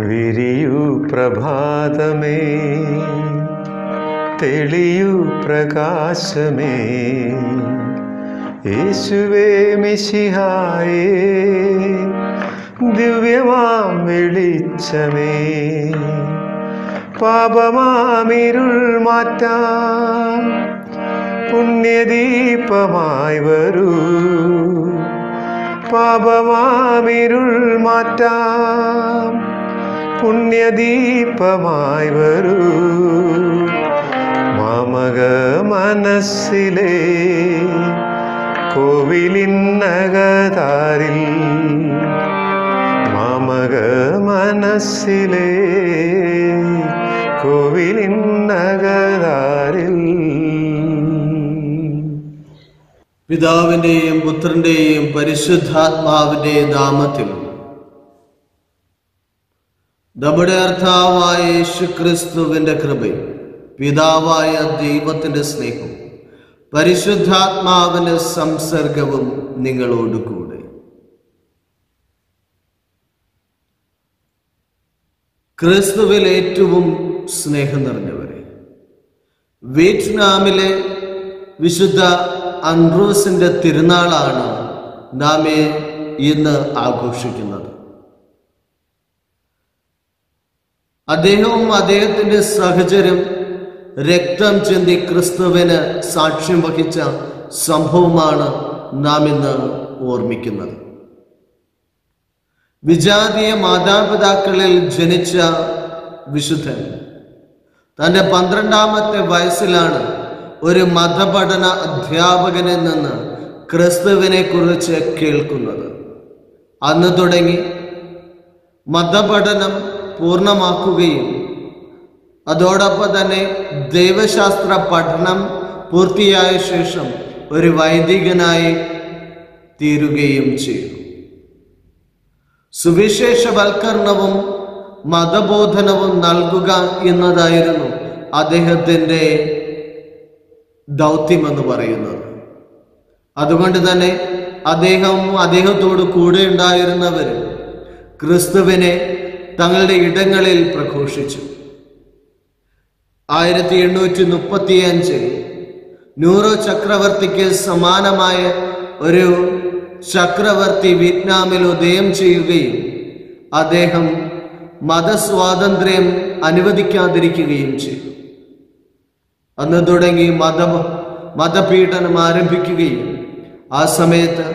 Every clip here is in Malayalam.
വിരിയൂ പ്രഭാതമേ തെളിയൂ പ്രകാശമേ യേശുവേ മിശിഹായേ ദിവ്യമാം വെളിച്ചമേ പാപമാമിരുൾ മാറ്റാം പുണ്യദീപമായി വരൂ പാപമാമിരുൾ മാറ്റാം പുണ്യദീപമായി വരൂ മാമക മനസ്സിലെ കോവിലിന്നകതാരിൽ മാമക മനസ്സിലെ കോവിലിന്നകതാരിൽ പിതാവിന്റെയും പുത്രന്റെയും പരിശുദ്ധാത്മാവിന്റെയും നാമത്തിൽ നമ്മുടെ അർത്ഥാവായ യേശു ക്രിസ്തുവിന്റെ കൃപയും പിതാവായ ദൈവത്തിന്റെ സ്നേഹവും പരിശുദ്ധാത്മാവിന്റെ സംസർഗവും നിങ്ങളോട് കൂടെ ക്രിസ്തുവിൽ ഏറ്റവും സ്നേഹം നിറഞ്ഞവരെ വിയറ്റ്നാമിലെ വിശുദ്ധ അൻഡ്രൂസിന്റെ തിരുനാളാണ് നാം ഇന്ന് ആഘോഷിക്കുന്നത് അദ്ദേഹവും അദ്ദേഹത്തിന്റെ സഹചരും രക്തം ചിന്തി ക്രിസ്തുവിന് സാക്ഷ്യം വഹിച്ച സംഭവമാണ് നാം ഇന്ന് ഓർമ്മിക്കുന്നത് വിജാതീയ മാതാപിതാക്കളിൽ ജനിച്ച വിശുദ്ധൻ തന്റെ പന്ത്രണ്ടാമത്തെ വയസ്സിലാണ് ഒരു മതപഠന അധ്യാപകനിൽ നിന്ന് ക്രിസ്തുവിനെ കുറിച്ച് കേൾക്കുന്നത് അന്ന് തുടങ്ങി മതപഠനം പൂർണ്ണമാക്കുകയും അതോടൊപ്പം തന്നെ ദൈവശാസ്ത്ര പഠനം പൂർത്തിയായ ശേഷം ഒരു വൈദികനായി തീരുകയും ചെയ്തു സുവിശേഷവൽക്കരണവും മതബോധനവും നൽകുക എന്നതായിരുന്നു അദ്ദേഹത്തിൻ്റെ ദൗത്യമെന്ന് പറയുന്നത് അതുകൊണ്ട് തന്നെ അദ്ദേഹം അദ്ദേഹത്തോട് കൂടെ ഉണ്ടായിരുന്നവർ ക്രിസ്തുവിനെ തങ്ങളുടെ ഇടങ്ങളിൽ പ്രഘോഷിച്ചു ആയിരത്തി എണ്ണൂറ്റി മുപ്പത്തി അഞ്ചിൽ ന്യൂറോ ചക്രവർത്തിക്ക് സമാനമായ ഒരു ചക്രവർത്തി വിയറ്റ്നാമിൽ ഉദയം ചെയ്യുകയും അദ്ദേഹം മതസ്വാതന്ത്ര്യം അനുവദിക്കാതിരിക്കുകയും ചെയ്തു അന്ന് തുടങ്ങി മത മതപീഡനം ആരംഭിക്കുകയും ആ സമയത്ത്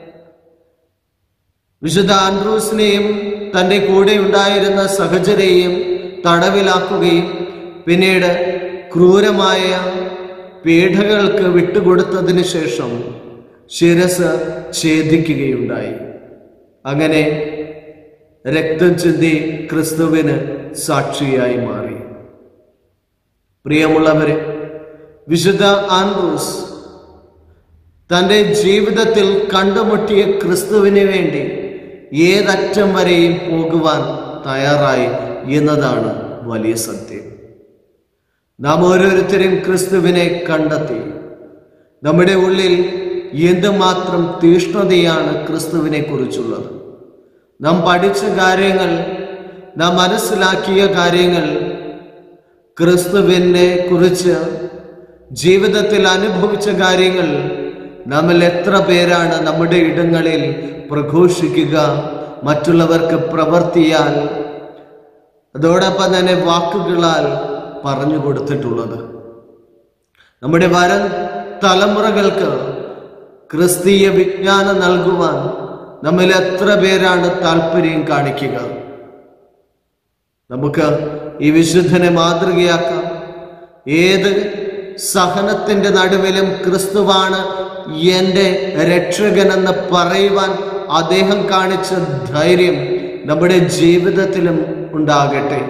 വിശുദ്ധ ആൻഡ്രൂസിനെയും തൻ്റെ കൂടെ ഉണ്ടായിരുന്ന സഹചരെയും തടവിലാക്കുകയും പിന്നീട് ക്രൂരമായ പീഡകൾക്ക് വിട്ടുകൊടുത്തതിന് ശേഷം ശിരസ് ഛേദിക്കുകയുണ്ടായി അങ്ങനെ രക്തം ചിന്തി ക്രിസ്തുവിന് സാക്ഷിയായി മാറി പ്രിയമുള്ളവരെ വിശുദ്ധ ആൻഡ്രൂസ് തൻ്റെ ജീവിതത്തിൽ കണ്ടുമുട്ടിയ ക്രിസ്തുവിന് വേണ്ടി ഏതറ്റം വരെയും പോകുവാൻ തയ്യാറായി എന്നതാണ് വലിയ സത്യം നാം ഓരോരുത്തരും ക്രിസ്തുവിനെ കണ്ടെത്തി നമ്മുടെ ഉള്ളിൽ എന്തുമാത്രം തീഷ്ണതയാണ് ക്രിസ്തുവിനെ കുറിച്ചുള്ളത് നാം പഠിച്ച കാര്യങ്ങൾ നാം മനസ്സിലാക്കിയ കാര്യങ്ങൾ ക്രിസ്തുവിനെ കുറിച്ച് ജീവിതത്തിൽ അനുഭവിച്ച കാര്യങ്ങൾ നമ്മിൽ എത്ര പേരാണ് നമ്മുടെ ഇടങ്ങളിൽ പ്രഘോഷിക്കുക മറ്റുള്ളവർക്ക് പ്രവർത്തിയാൽ അതോടൊപ്പം തന്നെ വാക്കുകളാൽ പറഞ്ഞു കൊടുത്തിട്ടുള്ളത് നമ്മുടെ വരും തലമുറകൾക്ക് ക്രിസ്തീയ വിജ്ഞാനം നൽകുവാൻ നമ്മിൽ എത്ര പേരാണ് താല്പര്യം കാണിക്കുക നമുക്ക് ഈ വിശുദ്ധനെ മാതൃകയാക്കാം ഏത് സഹനത്തിന്റെ നടുവിലും ക്രിസ്തുവാണ് എൻ്റെ രക്ഷകനെന്ന് പറയുവാൻ അദ്ദേഹം കാണിച്ച ധൈര്യം നമ്മുടെ ജീവിതത്തിലും ഉണ്ടാകട്ടെ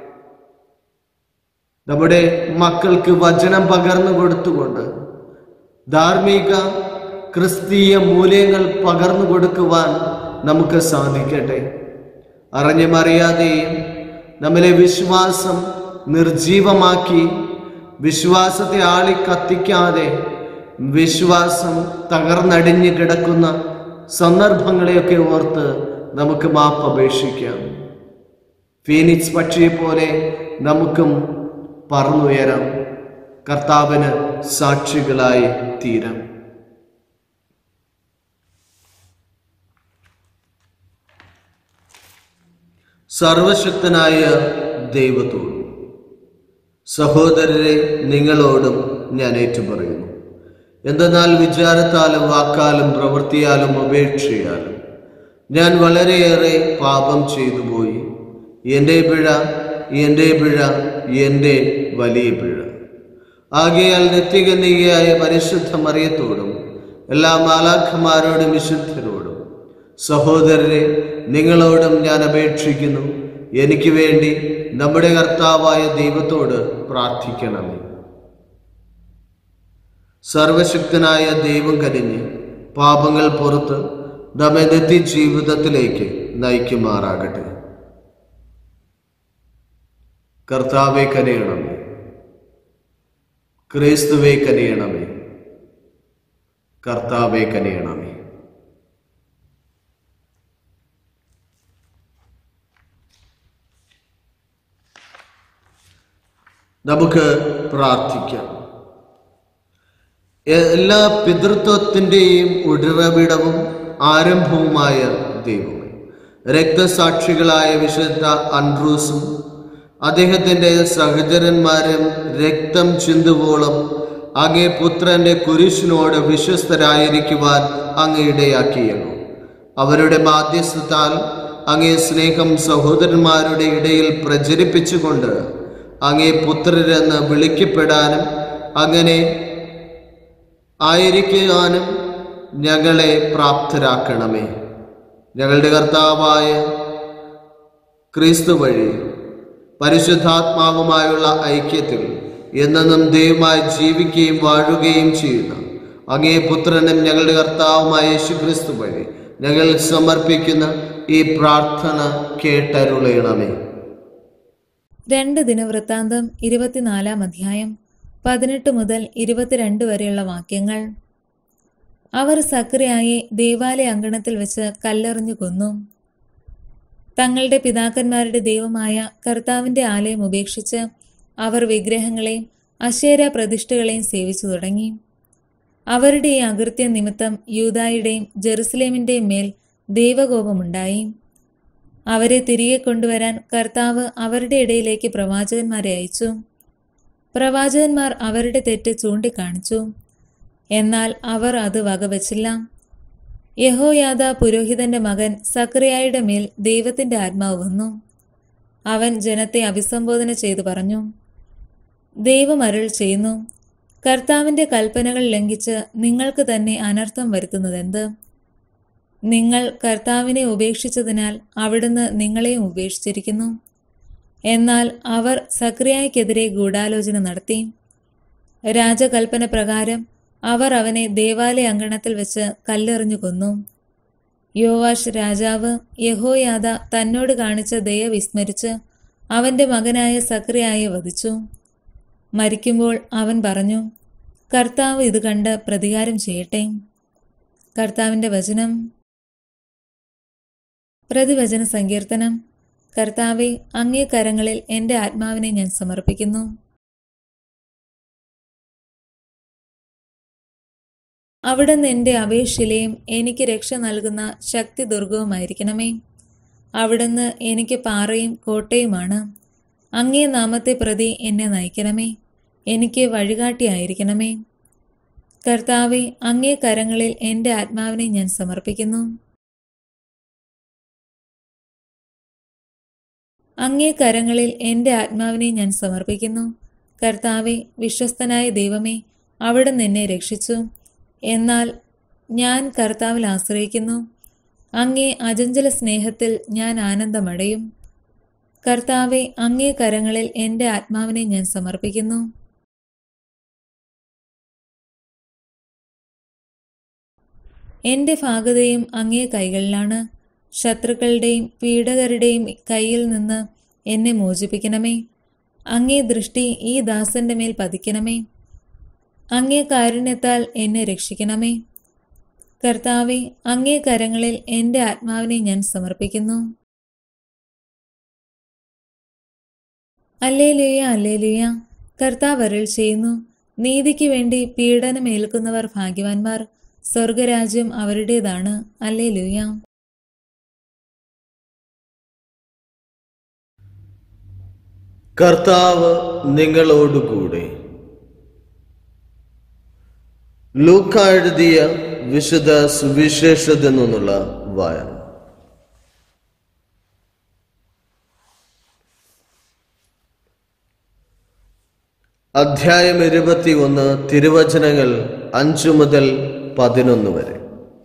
നമ്മുടെ മക്കൾക്ക് വചനം പകർന്നു കൊടുത്തുകൊണ്ട് ധാർമ്മിക ക്രിസ്തീയ മൂല്യങ്ങൾ പകർന്നു കൊടുക്കുവാൻ നമുക്ക് സാധിക്കട്ടെ അറിഞ്ഞും അറിയാതെയും നമ്മിലെ വിശ്വാസം നിർജീവമാക്കി വിശ്വാസത്തെ ആളി കത്തിക്കാതെ വിശ്വാസം തകർന്നടിഞ്ഞു കിടക്കുന്ന സന്ദർഭങ്ങളെയൊക്കെ ഓർത്ത് നമുക്ക് മാപ്പ് അപേക്ഷിക്കാം ഫീനിക്സ് പക്ഷിയെ പോലെ നമുക്കും പറന്നുയരാം കർത്താവിന് സാക്ഷികളായി തീരാം സർവശക്തനായ ദൈവത്തോടും സഹോദരരെ നിങ്ങളോടും ഞാൻ ഏറ്റുപറയുന്നു എന്തെന്നാൽ വിചാരത്താലും വാക്കാലും പ്രവൃത്തിയാലും അപേക്ഷയാലും ഞാൻ വളരെയേറെ പാപം ചെയ്തു പോയി എൻ്റെ പിഴ എൻ്റെ പിഴ എൻ്റെ വലിയ പിഴ ആകയാൽ നിത്യകന്യകയായ പരിശുദ്ധ മറിയത്തോടും എല്ലാ മാലാഖമാരോടും വിശുദ്ധരോടും സഹോദരരെ നിങ്ങളോടും ഞാൻ അപേക്ഷിക്കുന്നു എനിക്ക് വേണ്ടി നമ്മുടെ കർത്താവായ ദൈവത്തോട് പ്രാർത്ഥിക്കണമേ സർവശക്തനായ ദൈവം കനിഞ്ഞ് പാപങ്ങൾ പുറത്ത് നമ്മെ നിത്യ ജീവിതത്തിലേക്ക് നയിക്കുമാറാകട്ടെ കർത്താവെ കനിയണമേ ക്രിസ്തുവെ കനിയണമേ കർത്താവെ കനിയണമേ നമുക്ക് പ്രാർത്ഥിക്കാം എല്ലാ പിതൃത്വത്തിൻ്റെയും ഉടറവിടവും ആരംഭവുമായ ദൈവമേ രക്തസാക്ഷികളായ വിശുദ്ധ അൻഡ്രൂസും അദ്ദേഹത്തിൻ്റെ സഹചരന്മാരും രക്തം ചിന്തുവോളം അങ്ങേ പുത്രന്റെ കുരിശിനോട് വിശ്വസ്തരായിരിക്കുവാൻ അങ്ങ് ഇടയാക്കിയല്ലോ അവരുടെ മാധ്യസ്ഥത്താൽ അങ്ങേ സ്നേഹം സഹോദരന്മാരുടെ ഇടയിൽ പ്രചരിപ്പിച്ചുകൊണ്ട് അങ്ങേ പുത്രരെന്ന് വിളിക്കപ്പെടാനും അങ്ങനെ ആയിരിക്കാനും ഞങ്ങളെ പ്രാപ്തരാക്കണമേ ഞങ്ങളുടെ കർത്താവായ ക്രിസ്തു വഴി പരിശുദ്ധാത്മാവുമായുള്ള ഐക്യത്തിൽ എന്നെന്നും ദൈവമായി ജീവിക്കുകയും വാഴുകയും ചെയ്യുന്ന അങ്ങേ പുത്രനും ഞങ്ങളുടെ കർത്താവുമായ യേശു ക്രിസ്തു വഴി ഞങ്ങൾ സമർപ്പിക്കുന്ന ഈ പ്രാർത്ഥന കേട്ടരുളയണമേ രണ്ട് ദിനവൃത്താന്തം ഇരുപത്തിനാലാം അധ്യായം പതിനെട്ട് മുതൽ ഇരുപത്തിരണ്ട് വരെയുള്ള വാക്യങ്ങൾ അവർ സക്രിയായെ ദേവാലയ അങ്കണത്തിൽ വെച്ച് കല്ലെറിഞ്ഞു കൊന്നു തങ്ങളുടെ പിതാക്കന്മാരുടെ ദൈവമായ കർത്താവിന്റെ ആലയം ഉപേക്ഷിച്ച് അവർ വിഗ്രഹങ്ങളെയും അശേര പ്രതിഷ്ഠകളെയും സേവിച്ചു തുടങ്ങി അവരുടെ ഈ അകൃത്യ നിമിത്തം യൂതായുടെയും ജെറുസലേമിന്റെയും മേൽ ദൈവകോപമുണ്ടായി അവരെ തിരികെ കൊണ്ടുവരാൻ കർത്താവ് അവരുടെ ഇടയിലേക്ക് പ്രവാചകന്മാരെ അയച്ചു പ്രവാചകന്മാർ അവരുടെ തെറ്റ് ചൂണ്ടിക്കാണിച്ചു എന്നാൽ അവർ അത് വകവച്ചില്ല യഹോയാദ പുരോഹിതന്റെ മകൻ സക്രിയായുടെ മേൽ ദൈവത്തിന്റെ ആത്മാവ് വന്നു അവൻ ജനത്തെ അഭിസംബോധന ചെയ്തു പറഞ്ഞു ദൈവം അരുൾ ചെയ്യുന്നു കർത്താവിന്റെ കൽപ്പനകൾ ലംഘിച്ച് നിങ്ങൾക്ക് തന്നെ അനർത്ഥം വരുത്തുന്നതെന്ത് നിങ്ങൾ കർത്താവിനെ ഉപേക്ഷിച്ചതിനാൽ അവിടുന്ന് നിങ്ങളെയും ഉപേക്ഷിച്ചിരിക്കുന്നു എന്നാൽ അവർ സക്രിയായ്ക്കെതിരെ ഗൂഢാലോചന നടത്തി രാജകൽപ്പന പ്രകാരം അവർ അവനെ ദേവാലയ അങ്കണത്തിൽ വെച്ച് കല്ലെറിഞ്ഞു കൊന്നു യോവാഷ് രാജാവ് യഹോയാദ തന്നോട് കാണിച്ച ദയ വിസ്മരിച്ച് അവന്റെ മകനായ സക്രിയായെ വധിച്ചു മരിക്കുമ്പോൾ അവൻ പറഞ്ഞു കർത്താവ് ഇത് കണ്ട് പ്രതികാരം ചെയ്യട്ടെ കർത്താവിന്റെ വചനം പ്രതിവചന സങ്കീർത്തനം കർത്താവെ അങ്ങേ കരങ്ങളിൽ എൻ്റെ ആത്മാവിനെ ഞാൻ സമർപ്പിക്കുന്നു അവിടുന്ന് എൻ്റെ അപേക്ഷയിലെയും എനിക്ക് രക്ഷ നൽകുന്ന ശക്തി ദുർഗവുമായിരിക്കണമേ അവിടുന്ന് എനിക്ക് പാറയും കോട്ടയുമാണ് അങ്ങേ നാമത്തെ പ്രതി എന്നെ നയിക്കണമേ എനിക്ക് വഴികാട്ടിയായിരിക്കണമേ കർത്താവെ അങ്ങേ കരങ്ങളിൽ എൻ്റെ ആത്മാവിനെ ഞാൻ സമർപ്പിക്കുന്നു അങ്ങേ കരങ്ങളിൽ എൻ്റെ ആത്മാവിനെ ഞാൻ സമർപ്പിക്കുന്നു കർത്താവെ വിശ്വസ്തനായ ദൈവമേ അവിടുന്ന് എന്നെ രക്ഷിച്ചു എന്നാൽ ഞാൻ കർത്താവിൽ ആശ്രയിക്കുന്നു അങ്ങേ അജഞ്ചല സ്നേഹത്തിൽ ഞാൻ ആനന്ദമടയും കർത്താവെ അങ്ങേ കരങ്ങളിൽ എൻ്റെ ആത്മാവിനെ ഞാൻ സമർപ്പിക്കുന്നു എൻ്റെ ഭാഗതയും അങ്ങേ കൈകളിലാണ് ശത്രുക്കളുടെയും പീഡകരുടെയും കയ്യിൽ നിന്ന് എന്നെ മോചിപ്പിക്കണമേ അങ്ങേ ദൃഷ്ടി ഈ ദാസന്റെ മേൽ പതിക്കണമേ അങ്ങേ കാരുണ്യത്താൽ എന്നെ രക്ഷിക്കണമേ കർത്താവെ അങ്ങേ കരങ്ങളിൽ എൻ്റെ ആത്മാവിനെ ഞാൻ സമർപ്പിക്കുന്നു അല്ലേലുയ അല്ലേലുയ കർത്താവ് അരുൾ ചെയ്യുന്നു നീതിക്ക് വേണ്ടി പീഡനമേൽക്കുന്നവർ ഭാഗ്യവാന്മാർ സ്വർഗരാജ്യം അവരുടേതാണ് അല്ലേലുയ കർത്താവ് നിങ്ങളോടുകൂടെ ലൂക്ക എഴുതിയ വിശുദ്ധ സുവിശേഷത്തിൽ നിന്നുള്ള വായന അധ്യായം ഇരുപത്തി ഒന്ന് തിരുവചനങ്ങൾ അഞ്ചു മുതൽ പതിനൊന്ന് വരെ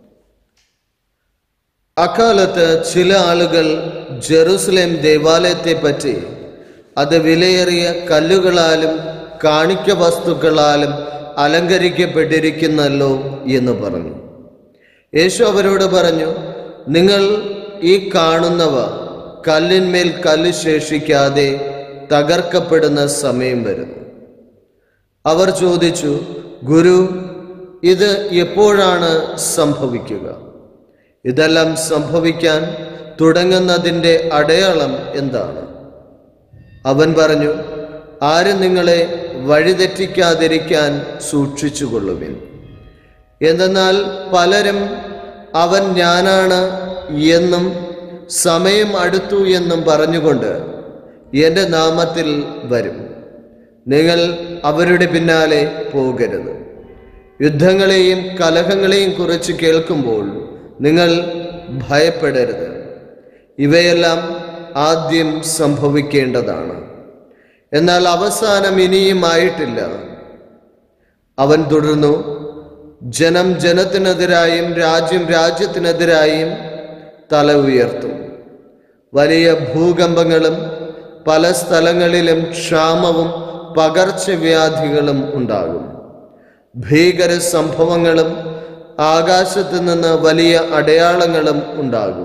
അക്കാലത്ത് ചില ആളുകൾ ജെറുസലേം ദേവാലയത്തെ പറ്റി അത് വിലയേറിയ കല്ലുകളാലും കാണിക്ക വസ്തുക്കളാലും അലങ്കരിക്കപ്പെട്ടിരിക്കുന്നല്ലോ എന്ന് പറഞ്ഞു യേശു അവരോട് പറഞ്ഞു നിങ്ങൾ ഈ കാണുന്നവ കല്ലിന്മേൽ കല്ല് ശേഷിക്കാതെ തകർക്കപ്പെടുന്ന സമയം വരുന്നു അവർ ചോദിച്ചു ഗുരു ഇത് എപ്പോഴാണ് സംഭവിക്കുക ഇതെല്ലാം സംഭവിക്കാൻ തുടങ്ങുന്നതിൻ്റെ അടയാളം എന്താണ് അവൻ പറഞ്ഞു ആരും നിങ്ങളെ വഴിതെറ്റിക്കാതിരിക്കാൻ സൂക്ഷിച്ചുകൊള്ളുവിൻ എന്തെന്നാൽ പലരും അവൻ ഞാനാണ് എന്നും സമയം അടുത്തു എന്നും പറഞ്ഞുകൊണ്ട് എൻ്റെ നാമത്തിൽ വരും നിങ്ങൾ അവരുടെ പിന്നാലെ പോകരുത് യുദ്ധങ്ങളെയും കലഹങ്ങളെയും കുറിച്ച് കേൾക്കുമ്പോൾ നിങ്ങൾ ഭയപ്പെടരുത് ഇവയെല്ലാം ആദ്യം സംഭവിക്കേണ്ടതാണ് എന്നാൽ അവസാനം ഇനിയും ആയിട്ടില്ല അവൻ തുടർന്നു ജനം ജനത്തിനെതിരായും രാജ്യം രാജ്യത്തിനെതിരായും തല ഉയർത്തും വലിയ ഭൂകമ്പങ്ങളും പല സ്ഥലങ്ങളിലും ക്ഷാമവും പകർച്ചവ്യാധികളും ഉണ്ടാകും ഭീകര സംഭവങ്ങളും ആകാശത്ത് നിന്ന് വലിയ അടയാളങ്ങളും ഉണ്ടാകും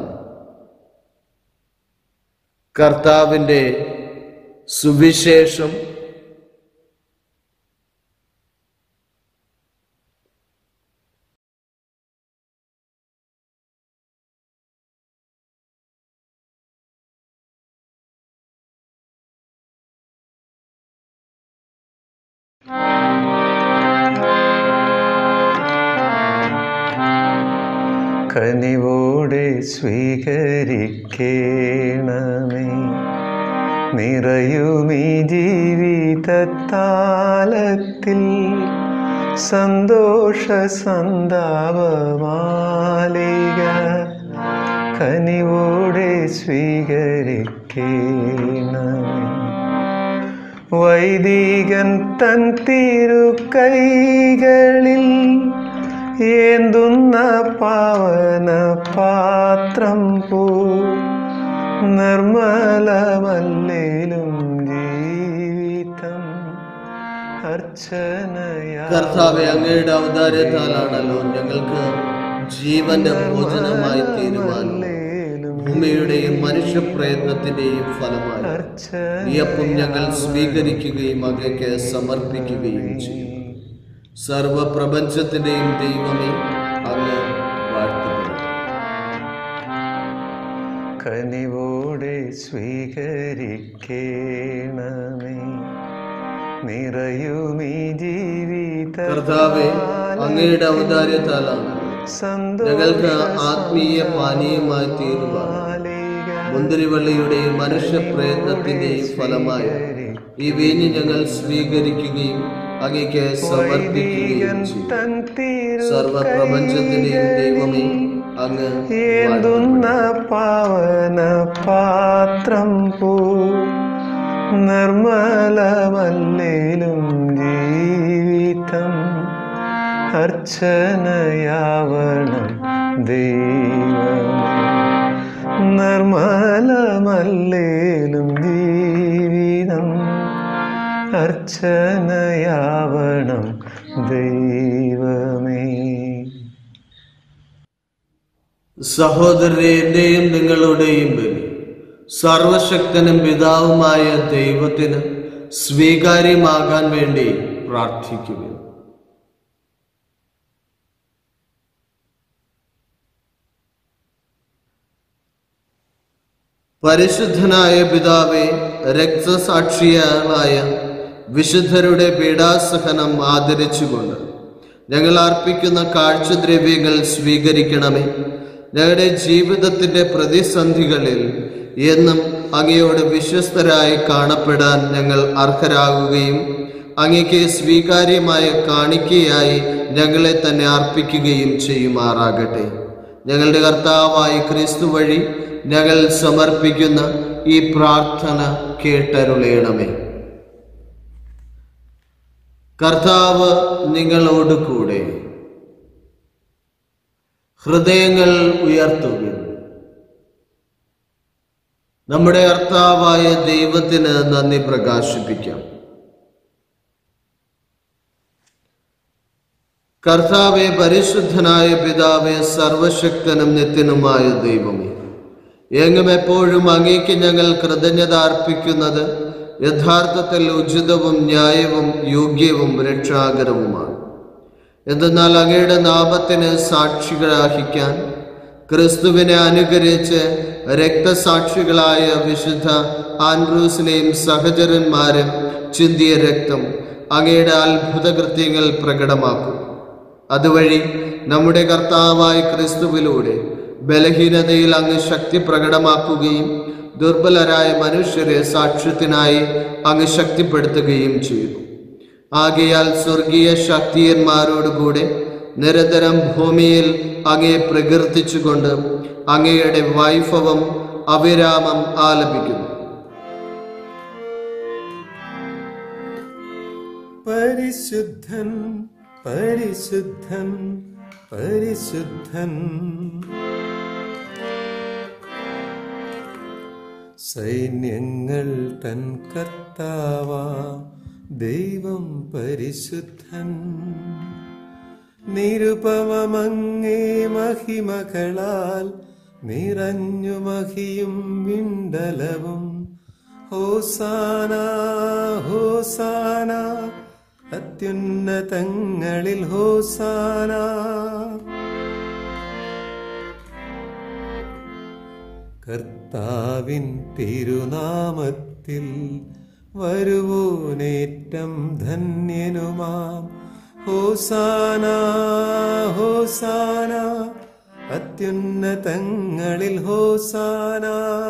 കർത്താവിൻ്റെ സുവിശേഷം കനിവോടെ സ്വീകരിക്കേണമേ നിറയുമീ ജീവിതത്താലത്തിൽ സന്തോഷ സന്താപമാലിക കനിവോടെ സ്വീകരിക്കേണമേ വൈദികൻ തൻ തിരുക്കൈകളിൽ ഏന്തുന്ന പാവന പാത്രം പോ നിർമ്മലമല്ലേലും ജീവിതം അർച്ചനയാ കർത്താവെ അങ്ങയുടെ അവതാരത്താലാണല്ലോ ഞങ്ങൾക്ക് ജീവന്റെ ഭോജനമായി തീരുവാനും ഭൂമിയുടെയും മനുഷ്യ പ്രയത്നത്തിന്റെയും ഫലമായി ഈ അപ്പം ഞങ്ങൾ സ്വീകരിക്കുകയും അങ്ങയ്ക്ക് സമർപ്പിക്കുകയും ചെയ്യും സർവപ്രപഞ്ചത്തിന്റെയും ദൈവമേ അങ്ങ് വാഴ്ത്തപ്പെടും കനിവോടെ സ്വീകരിക്കേണമേ നിറയുമീ ജീവിത കർത്താവെ അങ്ങയുടെ ഔദാര്യത്താലാണ് ഞങ്ങൾക്ക് ആത്മീയ പാനീയമായി തീരുവാൻ മുന്തിരിവള്ളിയുടെയും മനുഷ്യ പ്രയത്നത്തിന്റെയും ഫലമായ ഈ വീഞ്ഞ് ഞങ്ങൾ സ്വീകരിക്കുകയും അങ്ങയ്ക്ക് സമർപ്പിക്കുകയും ചെയ്യും സർവപ്രപഞ്ചത്തിന്റെയും ദൈവമേ അങ്ങ് ഏന്തുന്ന പാവന പാത്രം പോ നിർമ്മലമല്ലേലും ജീവിതം അർച്ചനയാവണം ദൈവമേ നിർമ്മലമല്ലേലും ജീവിതം അർച്ചനയാവണം ദൈവമേ സഹോദരരെ എന്റെയും നിങ്ങളുടെയും ബലി സർവശക്തനും പിതാവുമായ ദൈവത്തിന് സ്വീകാര്യമാകാൻ വേണ്ടി പ്രാർത്ഥിക്കുക പരിശുദ്ധനായ പിതാവെ രക്തസാക്ഷികളായ വിശുദ്ധരുടെ പീഡാസഹനം ആദരിച്ചുകൊണ്ട് ഞങ്ങൾ അർപ്പിക്കുന്ന കാഴ്ചദ്രവ്യങ്ങൾ സ്വീകരിക്കണമേ ഞങ്ങളുടെ ജീവിതത്തിന്റെ പ്രതിസന്ധികളിൽ എന്നും അങ്ങയോട് വിശ്വസ്തരായി കാണപ്പെടാൻ ഞങ്ങൾ അർഹരാകുകയും അങ്ങയ്ക്ക് സ്വീകാര്യമായ കാണിക്കയായി ഞങ്ങളെ തന്നെ അർപ്പിക്കുകയും ചെയ്യുമാറാകട്ടെ ഞങ്ങളുടെ കർത്താവായ ക്രിസ്തു വഴി ഞങ്ങൾ സമർപ്പിക്കുന്ന ഈ പ്രാർത്ഥന കേട്ടരുളയണമേ കർത്താവ് നിങ്ങളോട് കൂടെ ഹൃദയങ്ങൾ ഉയർത്തുക നമ്മുടെ കർത്താവായ ദൈവത്തിന് നന്ദി പ്രകാശിപ്പിക്കാം കർത്താവെ പരിശുദ്ധനായ പിതാവെ സർവശക്തനും നിത്യനുമായ ദൈവമേ എങ്ങും എപ്പോഴും അങ്ങേക്ക് ഞങ്ങൾ കൃതജ്ഞത അർപ്പിക്കുന്നത് യഥാർത്ഥത്തിൽ ഉചിതവും ന്യായവും യോഗ്യവും രക്ഷാകരവുമാണ് എന്തെന്നാൽ അങ്ങയുടെ നാമത്തിന് സാക്ഷികളാഹിക്കാൻ ക്രിസ്തുവിനെ അനുകരിച്ച് രക്തസാക്ഷികളായ വിശുദ്ധ ആൻഡ്രൂസിനെയും സഹചരന്മാരും ചിന്തിയ രക്തം അങ്ങയുടെ അത്ഭുത കൃത്യങ്ങൾ പ്രകടമാക്കും അതുവഴി നമ്മുടെ കർത്താവായ ക്രിസ്തുവിലൂടെ ബലഹീനതയിൽ അങ്ങ് ശക്തി പ്രകടമാക്കുകയും ദുർബലരായ മനുഷ്യരെ സാക്ഷ്യത്തിനായി അങ്ങ് ശക്തിപ്പെടുത്തുകയും ചെയ്തു ആകയാൽ സ്വർഗീയ ശക്തിയന്മാരോടുകൂടെ നിരന്തരം ഭൂമിയിൽ അങ്ങയെ പ്രകീർത്തിച്ചുകൊണ്ട് അങ്ങയുടെ വൈഭവം അവിരാമം ആലപിക്കുന്നു പരിശുദ്ധൻ പരിശുദ്ധൻ പരിശുദ്ധൻ സൈന്യങ്ങൾ തൻ കർത്താവ ദൈവം പരിശുദ്ധൻ നിരുപമങ്ങേ മഹിമകളാൽ നിറഞ്ഞു മഹിയും വിണ്ടലവും ഹോസാന ഹോസാന അത്യുന്നതങ്ങളിൽ ഹോസാന കർത്താവിൻ തിരുനാമത്തിൽ വരുവോനേറ്റം ധന്യനുമാം ഹോസാന ഹോസാന അത്യുന്നതങ്ങളിൽ ഹോസാന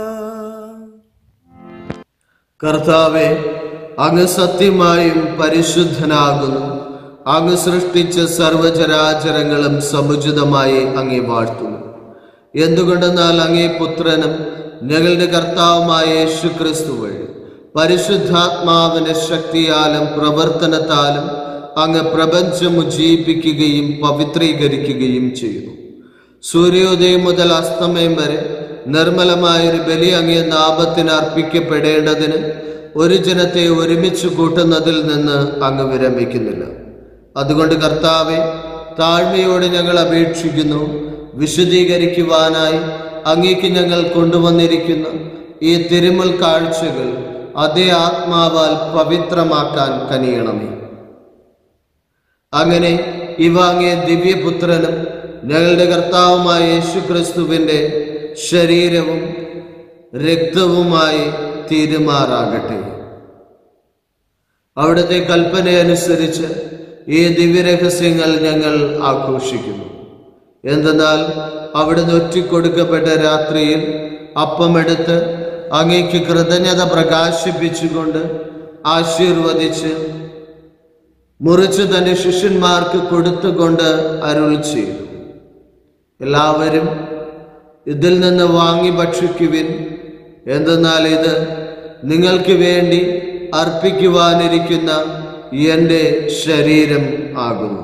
കർത്താവെ അങ്ങ് സത്യമായും പരിശുദ്ധനാകുന്നു അങ്ങ് സൃഷ്ടിച്ച സർവചരാചരങ്ങളും സമുചിതമായി അങ്ങേ വാഴ്ത്തുന്നു എന്തുകൊണ്ടെന്നാൽ അങ്ങേ പുത്രനും ഞങ്ങളുടെ കർത്താവുമായ യേശു ക്രിസ്തു വഴി പരിശുദ്ധാത്മാവിന്റെ ശക്തിയാലും പ്രവർത്തനത്താലും അങ്ങ് പ്രപഞ്ചം ഉജ്ജീവിപ്പിക്കുകയും പവിത്രീകരിക്കുകയും ചെയ്യുന്നു സൂര്യോദയം മുതൽ അസ്തമയം വരെ നിർമ്മലമായൊരു ബലി അങ്ങേ നാമത്തിന് അർപ്പിക്കപ്പെടേണ്ടതിന് ഒരു ജനത്തെ ഒരുമിച്ച് കൂട്ടുന്നതിൽ നിന്ന് അങ്ങ് വിരമിക്കുന്നില്ല അതുകൊണ്ട് കർത്താവെ താഴ്മയോട് ഞങ്ങൾ അപേക്ഷിക്കുന്നു വിശദീകരിക്കുവാനായി അങ്ങേക്ക് ഞങ്ങൾ കൊണ്ടുവന്നിരിക്കുന്ന ഈ തിരുമുൽ കാഴ്ചകൾ അതേ ആത്മാവാൽ പവിത്രമാക്കാൻ കനിയണമേ അങ്ങനെ ഇവ അങ്ങേ ദിവ്യപുത്രനും ഞങ്ങളുടെ കർത്താവുമായ യേശു ക്രിസ്തുവിൻ്റെ ശരീരവും രക്തവുമായി തീരുമാറാകട്ടെ അവിടുത്തെ കൽപ്പനയനുസരിച്ച് ഈ ദിവ്യരഹസ്യങ്ങൾ ഞങ്ങൾ ആഘോഷിക്കുന്നു എന്തെന്നാൽ അവിടുന്ന് ഒറ്റിക്കൊടുക്കപ്പെട്ട രാത്രിയിൽ അപ്പമെടുത്ത് അങ്ങേക്ക് കൃതജ്ഞത പ്രകാശിപ്പിച്ചുകൊണ്ട് ആശീർവദിച്ച് മുറിച്ച് തന്റെ ശിഷ്യന്മാർക്ക് കൊടുത്തുകൊണ്ട് അരുൾ ചെയ്തു എല്ലാവരും ഇതിൽ നിന്ന് വാങ്ങി ഭക്ഷിക്കുവിൻ എന്തെന്നാൽ ഇത് നിങ്ങൾക്ക് വേണ്ടി അർപ്പിക്കുവാനിരിക്കുന്ന എൻ്റെ ശരീരം ആകുന്നു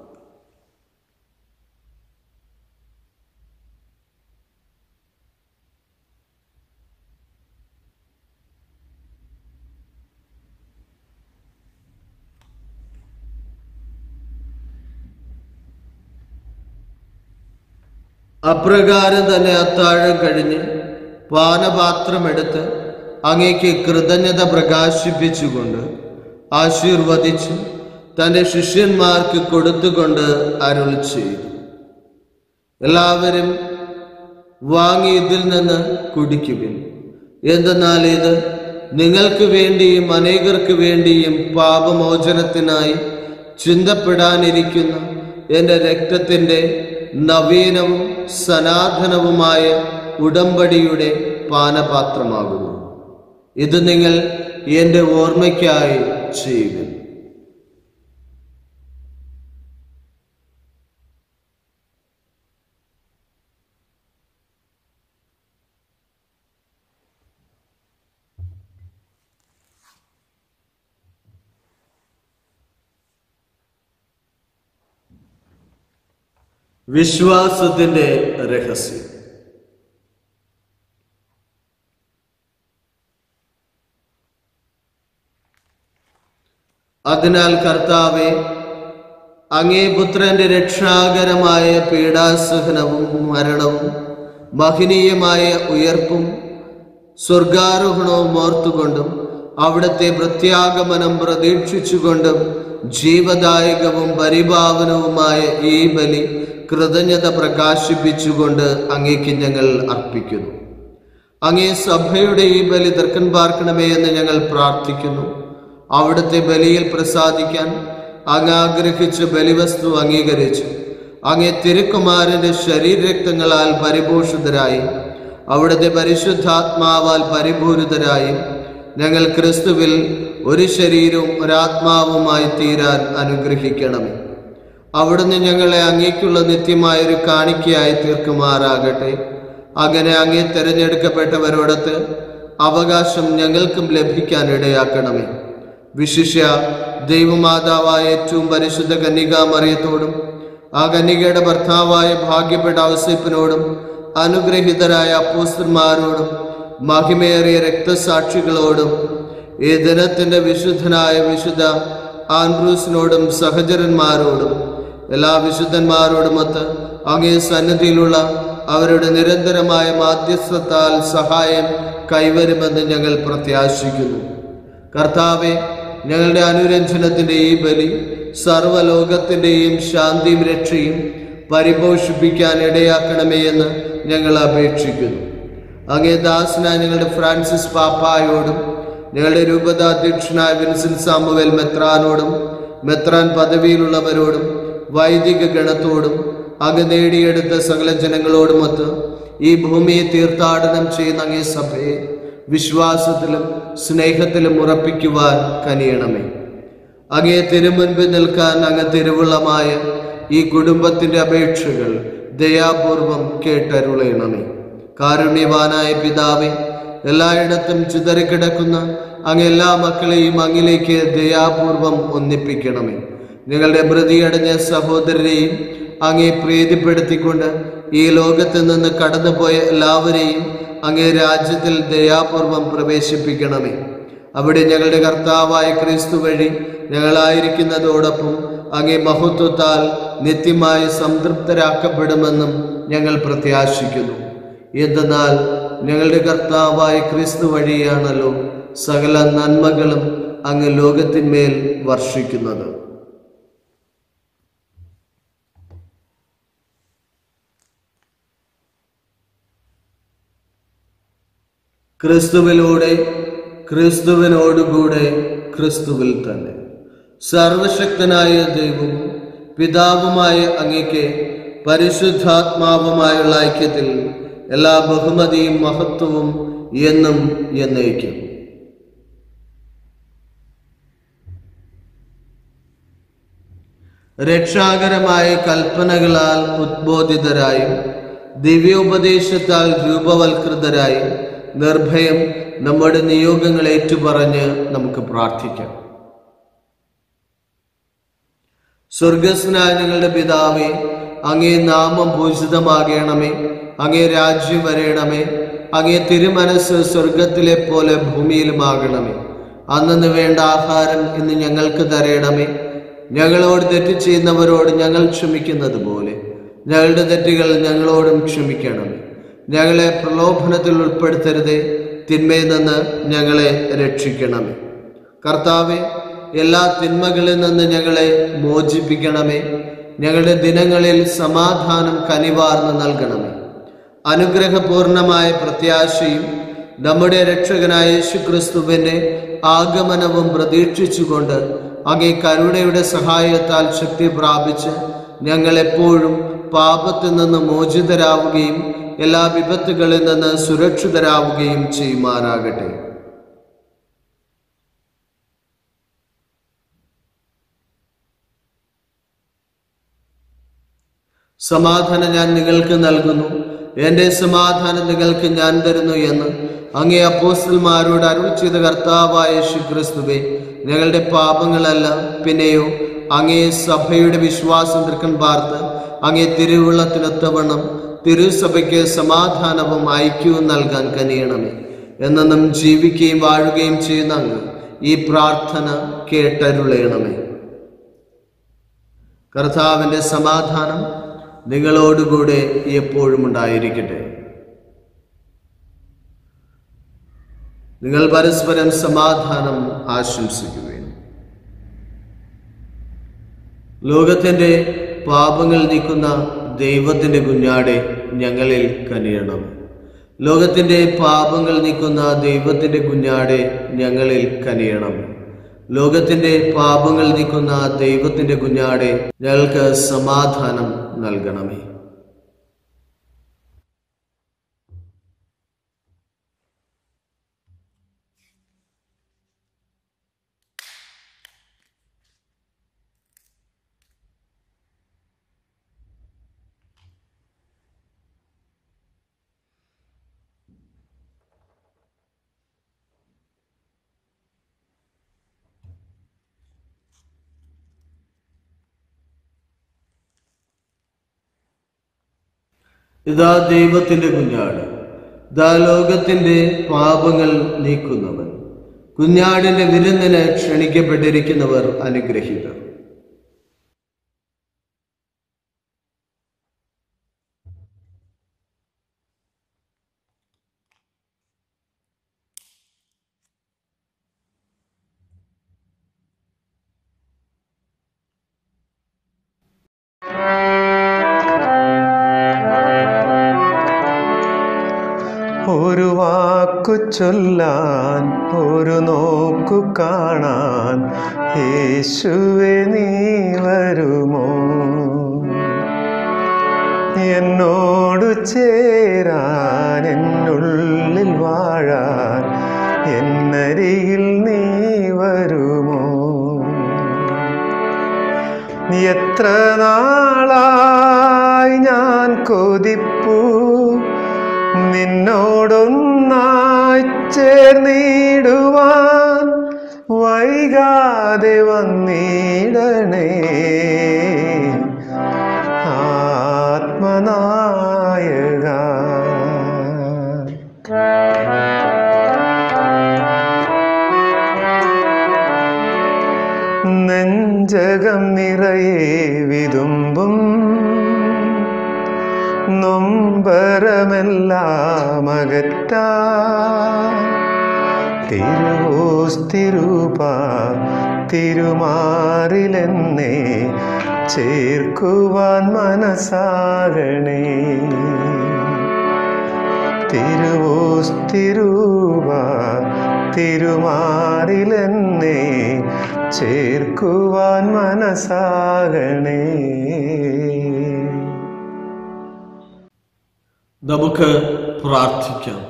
അപ്രകാരം തന്നെ അത്താഴം കഴിഞ്ഞ് പാനപാത്രമെടുത്ത് അങ്ങേക്ക് കൃതജ്ഞത പ്രകാശിപ്പിച്ചുകൊണ്ട് ആശീർവദിച്ച് തന്റെ ശിഷ്യന്മാർക്ക് കൊടുത്തുകൊണ്ട് അരുൾ ചെയ്തു എല്ലാവരും വാങ്ങി ഇതിൽ നിന്ന് കുടിക്കുവിൻ എന്തെന്നാൽ ഇത് നിങ്ങൾക്ക് വേണ്ടിയും അനേകർക്ക് വേണ്ടിയും പാപമോചനത്തിനായി ചിന്തപ്പെടാനിരിക്കുന്ന എൻ്റെ രക്തത്തിൻ്റെ നവീനവും സനാതനവുമായ ഉടമ്പടിയുടെ പാനപാത്രമാകുന്നു ഇത് നിങ്ങൾ എൻ്റെ ഓർമ്മയ്ക്കായി ചെയ്യുക വിശ്വാസത്തിന്റെ രഹസ്യം അതിനാൽ കർത്താവെ അങ്ങേ പുത്രന്റെ രക്ഷാകരമായ പീഡാസഹനവും മരണവും മഹനീയമായ ഉയർപ്പും സ്വർഗാരോഹണവും ഓർത്തുകൊണ്ടും അവിടുത്തെ പ്രത്യാഗമനം പ്രതീക്ഷിച്ചുകൊണ്ടും ജീവദായകവും പരിഭാവനവുമായ ഈ ബലി കൃതജ്ഞത പ്രകാശിപ്പിച്ചുകൊണ്ട് അങ്ങേക്ക് ഞങ്ങൾ അർപ്പിക്കുന്നു അങ്ങേ സഭയുടെ ഈ ബലി തർക്കൻ പാർക്കണമേ എന്ന് ഞങ്ങൾ പ്രാർത്ഥിക്കുന്നു അവിടുത്തെ ബലിയിൽ പ്രസാദിക്കാൻ അങ്ങ് ആഗ്രഹിച്ച ബലിവസ്തു അംഗീകരിച്ചു അങ്ങേ തിരുക്കുമാരന്റെ ശരീരരക്തങ്ങളാൽ പരിപോഷിതരായി അവിടുത്തെ പരിശുദ്ധാത്മാവാൽ പരിപൂരിതരായി ഞങ്ങൾ ക്രിസ്തുവിൽ ഒരു ശരീരവും ഒരാത്മാവുമായി തീരാൻ അനുഗ്രഹിക്കണമേ അവിടുന്ന് ഞങ്ങളെ അങ്ങേക്കുള്ള നിത്യമായ ഒരു കാണിക്കയായി തീർക്കുമാറാകട്ടെ അങ്ങനെ അങ്ങേ തെരഞ്ഞെടുക്കപ്പെട്ടവരോടത്ത് അവകാശം ഞങ്ങൾക്കും ലഭിക്കാൻ ഇടയാക്കണമേ വിശിഷ്യ ദൈവമാതാവായ ഏറ്റവും പരിശുദ്ധ കന്യകാമറിയത്തോടും ആ കന്യകയുടെ ഭർത്താവായ ഭാഗ്യപ്പെട്ട ഔസേപ്പിനോടും അനുഗ്രഹീതരായ അപ്പോസ്തന്മാരോടും മഹിമേറിയ രക്തസാക്ഷികളോടും ഈ ദിനത്തിന്റെ വിശുദ്ധനായ വിശുദ്ധ ആൻഡ്രൂസിനോടും സഹചരന്മാരോടും എല്ലാ വിശുദ്ധന്മാരോടുമൊത്ത് അങ്ങേ സന്നിധിയിലുള്ള അവരുടെ നിരന്തരമായ മാധ്യസ്ഥത്താൽ സഹായം കൈവരുമെന്ന് ഞങ്ങൾ പ്രത്യാശിക്കുന്നു കർത്താവെ ഞങ്ങളുടെ അനുരഞ്ജനത്തിന്റെ ഈ ബലി സർവലോകത്തിന്റെയും ശാന്തിയും രക്ഷയും പരിപോഷിപ്പിക്കാൻ ഇടയാക്കണമേ എന്ന് ഞങ്ങൾ അപേക്ഷിക്കുന്നു അങ്ങേ ദാസനായ ഞങ്ങളുടെ ഫ്രാൻസിസ് പാപ്പായോടും ഞങ്ങളുടെ രൂപതാധ്യക്ഷനായ വിൻസെന്റ് സാമുവേൽ മെത്രാനോടും മെത്രാൻ പദവിയിലുള്ളവരോടും വൈദിക ഗണത്തോടും അങ്ങ് നേടിയെടുത്ത സകല ജനങ്ങളോടുമൊത്ത് ഈ ഭൂമിയെ തീർത്ഥാടനം ചെയ്യുന്ന അങ്ങേ സഭയെ വിശ്വാസത്തിലും സ്നേഹത്തിലും ഉറപ്പിക്കുവാൻ കനിയണമേ അങ്ങേ തിരുമുൻപിൽ നിൽക്കാൻ അങ്ങ് തിരുവുള്ളമായ ഈ കുടുംബത്തിന്റെ അപേക്ഷകൾ ദയാപൂർവം കേട്ടരുളയണമേ കാരുണ്യവാനായ പിതാവെ എല്ലായിടത്തും ചിതറിക്കിടക്കുന്ന അങ്ങ് എല്ലാ മക്കളെയും അങ്ങിലേക്ക് ദയാപൂർവം ഒന്നിപ്പിക്കണമേ ഞങ്ങളുടെ പ്രതിയടഞ്ഞ സഹോദരരെയും അങ്ങേ പ്രീതിപ്പെടുത്തിക്കൊണ്ട് ഈ ലോകത്ത് നിന്ന് കടന്നുപോയ എല്ലാവരെയും അങ്ങേ രാജ്യത്തിൽ ദയാപൂർവം പ്രവേശിപ്പിക്കണമേ അവിടെ ഞങ്ങളുടെ കർത്താവായ ക്രിസ്തു വഴി ഞങ്ങളായിരിക്കുന്നതോടൊപ്പം അങ്ങേ മഹത്വത്താൽ നിത്യമായി സംതൃപ്തരാക്കപ്പെടുമെന്നും ഞങ്ങൾ പ്രത്യാശിക്കുന്നു എന്തെന്നാൽ ഞങ്ങളുടെ കർത്താവായ ക്രിസ്തു വഴിയാണല്ലോ സകല നന്മകളും അങ്ങ് ലോകത്തിന്മേൽ വർഷിക്കുന്നത് ക്രിസ്തുവിലൂടെ ക്രിസ്തുവിനോടുകൂടെ ക്രിസ്തുവിൽ തന്നെ സർവശക്തനായ ദൈവവും പിതാവുമായ അങ്ങയ്ക്ക് പരിശുദ്ധാത്മാവുമായുള്ള ഐക്യത്തിൽ എല്ലാ ബഹുമതിയും മഹത്വവും എന്നും എന്നേക്കും രക്ഷാകരമായ കൽപ്പനകളാൽ ഉദ്ബോധിതരായും ദിവ്യോപദേശത്താൽ രൂപവൽകൃതരായും നിർഭയം നമ്മുടെ നിയോഗങ്ങൾ ഏറ്റുപറഞ്ഞ് നമുക്ക് പ്രാർത്ഥിക്കാം സ്വർഗസ്നായ ഞങ്ങളുടെ പിതാവേ അങ്ങേ നാമം പൂജിതമാകണമേ അങ്ങേ രാജ്യം വരയണമേ അങ്ങേ തിരുമനസ് സ്വർഗത്തിലെ പോലെ ഭൂമിയിലുമാകണമേ അന്നു വേണ്ട ആഹാരം ഇന്ന് ഞങ്ങൾക്ക് തരയണമേ ഞങ്ങളോട് തെറ്റ് ചെയ്യുന്നവരോട് ഞങ്ങൾ ക്ഷമിക്കുന്നത് പോലെ ഞങ്ങളുടെ തെറ്റുകൾ ഞങ്ങളോടും ക്ഷമിക്കണമേ ഞങ്ങളെ പ്രലോഭനത്തിൽ ഉൾപ്പെടുത്തരുതേ തിന്മയിൽ നിന്ന് ഞങ്ങളെ രക്ഷിക്കണമേ കർത്താവെ എല്ലാ തിന്മകളിൽ നിന്ന് ഞങ്ങളെ മോചിപ്പിക്കണമേ ഞങ്ങളുടെ ദിനങ്ങളിൽ സമാധാനം കനിവാർന്ന് നൽകണമേ അനുഗ്രഹപൂർണമായ പ്രത്യാശയും നമ്മുടെ രക്ഷകനായ യേശുക്രിസ്തുവിന്റെ ആഗമനവും പ്രതീക്ഷിച്ചുകൊണ്ട് അങ്ങേ കരുണയുടെ സഹായത്താൽ ശക്തി പ്രാപിച്ച് ഞങ്ങൾ എപ്പോഴും പാപത്തിൽ നിന്ന് മോചിതരാവുകയും എല്ലാ വിപത്തുകളിൽ നിന്ന് സുരക്ഷിതരാവുകയും ചെയ്യുമാറാകട്ടെ സമാധാനം ഞാൻ നിങ്ങൾക്ക് നൽകുന്നു എന്റെ സമാധാനം നിങ്ങൾക്ക് ഞാൻ തരുന്നു എന്ന് അങ്ങേ അപ്പോസ്റ്റൽമാരോട് അരുൾ ചെയ്ത കർത്താവായ യേശുക്രിസ്തുവേ ഞങ്ങളുടെ പാപങ്ങളല്ല പിന്നെയോ അങ്ങേ സഭയുടെ വിശ്വാസം തൃക്കൻ പാർത്ത് അങ്ങേ തിരുവുള്ളത്തിനൊത്തവണ്ണം തിരുസഭയ്ക്ക് സമാധാനവും ഐക്യവും നൽകാൻ കനിയണമേ എന്നും ജീവിക്കുകയും വാഴുകയും ചെയ്യുന്ന അങ്ങ് ഈ പ്രാർത്ഥന കേട്ടരുളയണമേ കർത്താവിന്റെ സമാധാനം നിങ്ങളോടുകൂടെ എപ്പോഴും ഉണ്ടായിരിക്കട്ടെ നിങ്ങൾ പരസ്പരം സമാധാനം ആശംസിക്കുകയും ലോകത്തിന്റെ പാപങ്ങൾ നീക്കുന്ന ദൈവത്തിന്റെ കുഞ്ഞാടെ ഞങ്ങളിൽ കനിയണം ലോകത്തിന്റെ പാപങ്ങൾ നീക്കുന്ന ദൈവത്തിന്റെ കുഞ്ഞാടെ ഞങ്ങളിൽ കനിയണം ലോകത്തിന്റെ പാപങ്ങൾ നീക്കുന്ന ദൈവത്തിന്റെ കുഞ്ഞാടെ ഞങ്ങൾക്ക് സമാധാനം നൽകണമേ ഇതാ ദൈവത്തിന്റെ കുഞ്ഞാട് ഇതാ ലോകത്തിന്റെ പാപങ്ങൾ നീക്കുന്നവൻ കുഞ്ഞാടിന്റെ വിരുന്നിന് ക്ഷണിക്കപ്പെട്ടിരിക്കുന്നവർ അനുഗ്രഹീതർ ഒരു വാക്കു ചൊല്ലാൻ ഒരു നോക്കു കാണാൻ യേശുവെ നീ വരുമോ എന്നോട് ചേരാൻ എന്നുള്ളിൽ വാഴാൻ എന്നരികിൽ നീ വരുമോ എത്ര നാളായി ഞാൻ കൊതിപ്പൂ നിന്നോടൊന്നായി ചേർന്നിടുവാൻ വൈകാതെ വന്നിടണേ ആത്മനായക നെഞ്ചകം നിറയെ വിതുമ്പും നൊമ്പരമെല്ലാം അകറ്റാ തിരുവോസ്തിരൂപ തിരുമാറിലെന്നെ ചേർക്കുവാൻ മനസ്സാകണേ തിരുവോസ്തിരൂപ തിരുമാറിലെന്നെ ചേർക്കുവാൻ മനസ്സാകണേ നമുക്ക് പ്രാർത്ഥിക്കാം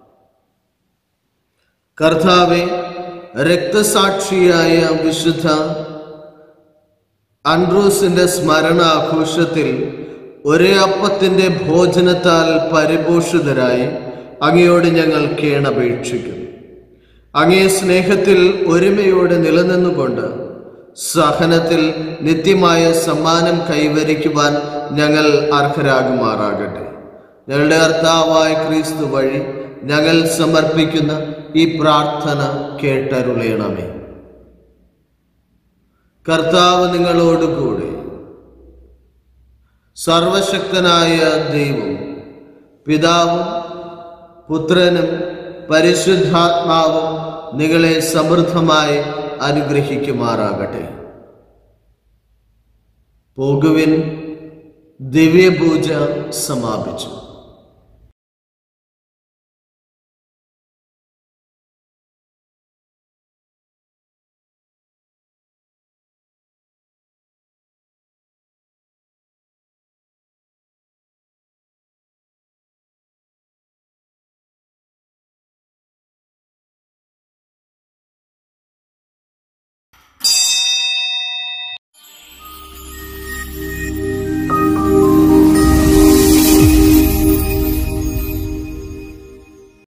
കർത്താവെ രക്തസാക്ഷിയായ വിശുദ്ധ അൻഡ്രൂസിന്റെ സ്മരണ ആഘോഷത്തിൽ ഒരേ അപ്പത്തിന്റെ ഭോജനത്താൽ പരിപോഷിതരായി അങ്ങയോട് ഞങ്ങൾ കേണപേക്ഷിക്കുന്നു അങ്ങേ സ്നേഹത്തിൽ ഒരുമയോടെ നിലനിന്നുകൊണ്ട് സഹനത്തിൽ നിത്യമായ സമ്മാനം കൈവരിക്കുവാൻ ഞങ്ങൾ അർഹരാകുമാറാകട്ടെ ഞങ്ങളുടെ കർത്താവായ ക്രിസ്തു വഴി ഞങ്ങൾ സമർപ്പിക്കുന്ന ഈ പ്രാർത്ഥന കേട്ടരുളയണമേ കർത്താവ് നിങ്ങളോടുകൂടെ സർവശക്തനായ ദൈവം പിതാവും പുത്രനും പരിശുദ്ധാത്മാവും നിങ്ങളെ സമൃദ്ധമായി അനുഗ്രഹിക്കുമാറാകട്ടെ പോകുവിൻ ദിവ്യപൂജ സമാപിച്ചു